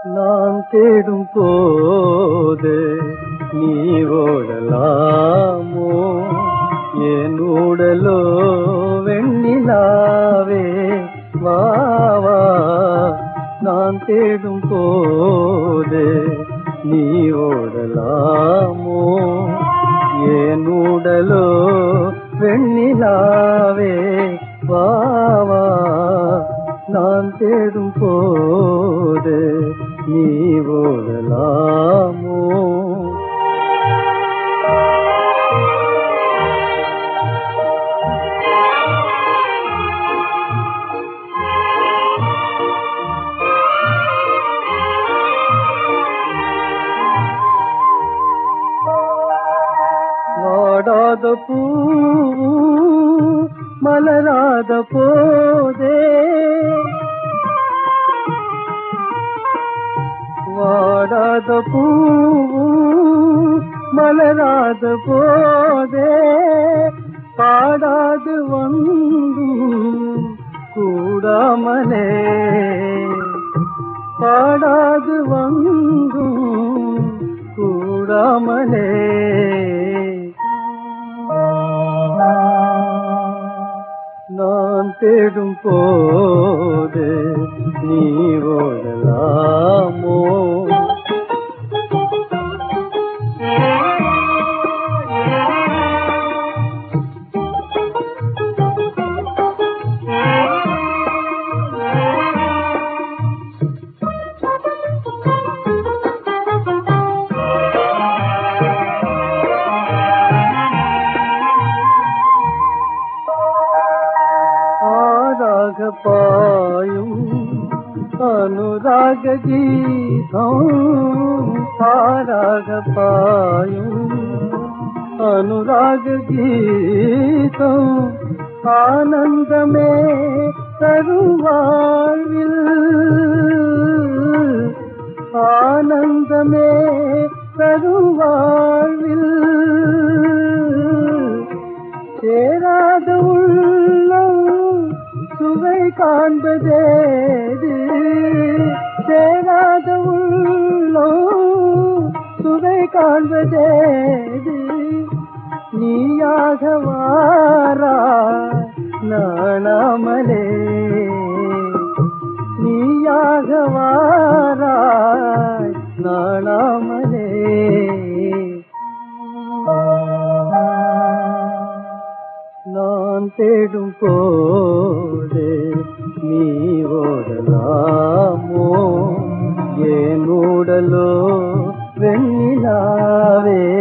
நான் தேடும் போது நீ ஓடலாமோ என் ஊடலோ வெண்ணிலாவே வா வா நான் தேடும் போது நீ ஓடலாமோ என் ஊடலோ வெண்ணிலாவே வா வா நான் தேடும் போது நீ ஓடலாமோ வாடாத பூ மலராத போதே வாடாத பூ மலராத போதே பாடாது வந்தும் கூடாமலே பாடாது வந்தும் கூடாமலே நான் தேடும் போது நீ ஓடலாமோ ஆராக பாயும் அனுராக கீதம் ஆராக பாயும் அனுராக கீதம் ஆனந்தமே தருவாழ்வில் ஆனந்தமே தருவாழ்வில் சேராத உள்ளம் சுவை காண்பதேது சேராத உள்ளம் சுவை காண்பதேது நீயாக வாரா நாணாமலே நீயாக வாராய் நாணாமலே நான் தேடும் போது நீ ஓடலாமோ ஏன் ஊடலோ வெண்ணிலாவே